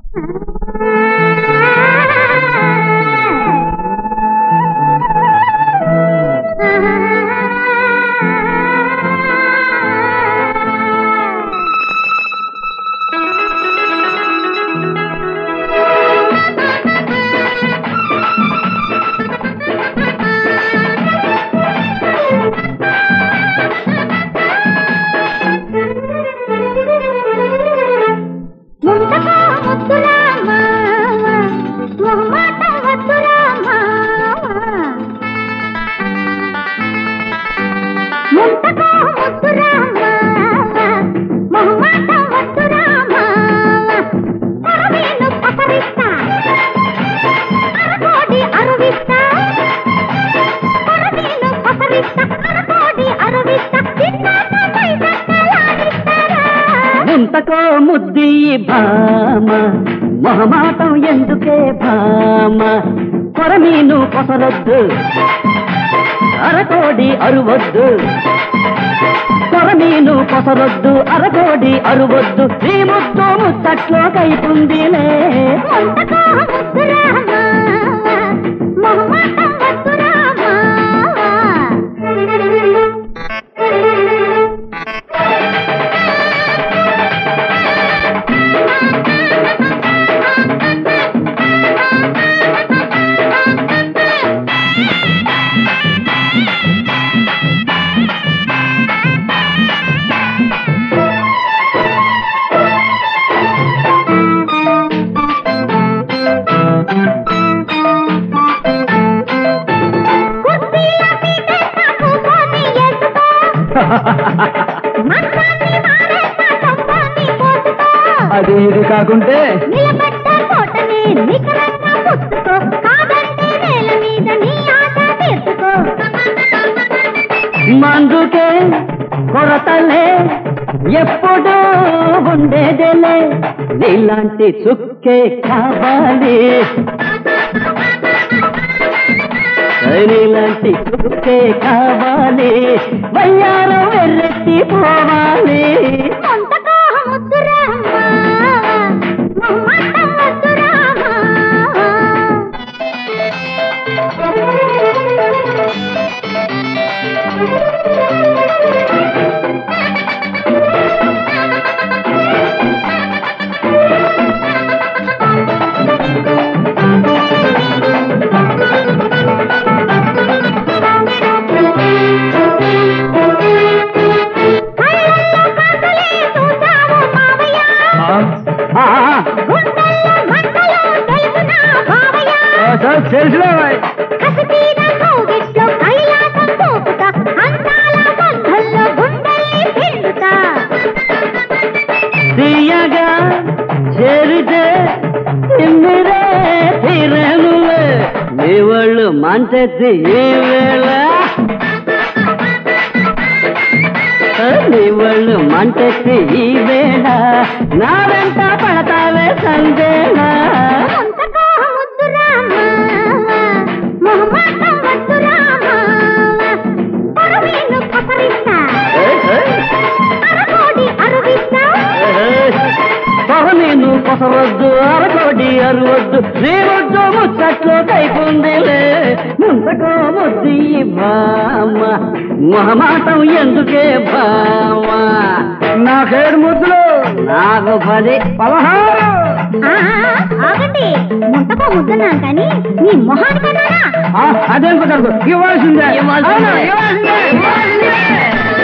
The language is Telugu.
ముంతకా ముద్దులా మావ, మొహమాట వద్దురా మావ. ముంతకా ముద్దురా మావ, మొహమాట వద్దురా మావ. కొరమీను పసరిస్తా, అరకోడి అరువిస్తా. కొరమీను పసరిస్తా, అరకోడి అరువిస్తా. తిన్నాక పైసక్కలాడిస్తారా? ముంతకో ముద్ది భామ మొహమాటం ఎందుకే భామ కొరమీను కొసరొద్దు అరకోడి అరువద్దు కొరమీను కొసరొద్దు అరకోడి అరువద్దు ఈ ముద్దు ముచ్చట్లో కైపుందిలే ముంతకా ముద్దురా మావ, మొహమాటం వద్దురా మావ. కుర్చీల పీటేస్తా కూర్చొని ఎత్తుకో. మంచాన్ని మారేస్తా సొంపాన్ని పోసుకో. అది ఇది కాకుంటే నిలబడ్డ కోటని నికరంగా పుచ్చుకో. కాదంటే నేల మీద నీ ఆట తీర్చుకో. మందుకే కొరతలే ఎప్పుడూ ఉండేదేలే నీలాంటి చుక్కే కావాలి నీలాంటి చుక్కే కావాలి వయ్యారం ఎర్రెత్తి పోవాలి ముంతకా ముద్దురా మావ, మొహమాటం వద్దురా కళ్ళల్లో కాకలే చూసావు మావయ్య ఆ, ఆ, గుండెల్లో మంటలు తెలుసునా మావయ్య ఆ, తెలుసులే కసితీర కౌగిట్లో కైలాసం చూపుతా అందాల బంధంలో గుండెల్ని పిండుతా తీయగా చేరితే తిమ్మిరే తీరనులే నీ వాళ్ళు మంచెత్తి ఈ వేళ నీ వాళ్ళు మంచెత్తి ఈ వేళ నా వెంట పడతావే సందేనా ముంతకా ముద్దురా మావ, మొహమాటం వద్దురా మావ. పొరవీను పసరిస్తా, అరకోడి అరువిస్తా. పొగ నేను కొసవద్దు అరకోడి అరవద్దు నీ వద్దు ముచ్చట్లో కైపుందిలే ముందుకో ముద్ది బామ మొహమాటం ఎందుకే బామ నాకేడు ముద్దులు నాకు పది పదహారు ఆ, ఆగండి ముంతకో ముద్దన్నాం కానీ నీ మొహానికైనా అదేం కుదరదు ఇవ్వాల్సిందే అవునా? ఇవ్వాల్సిందే ఇవ్వాల్సిందే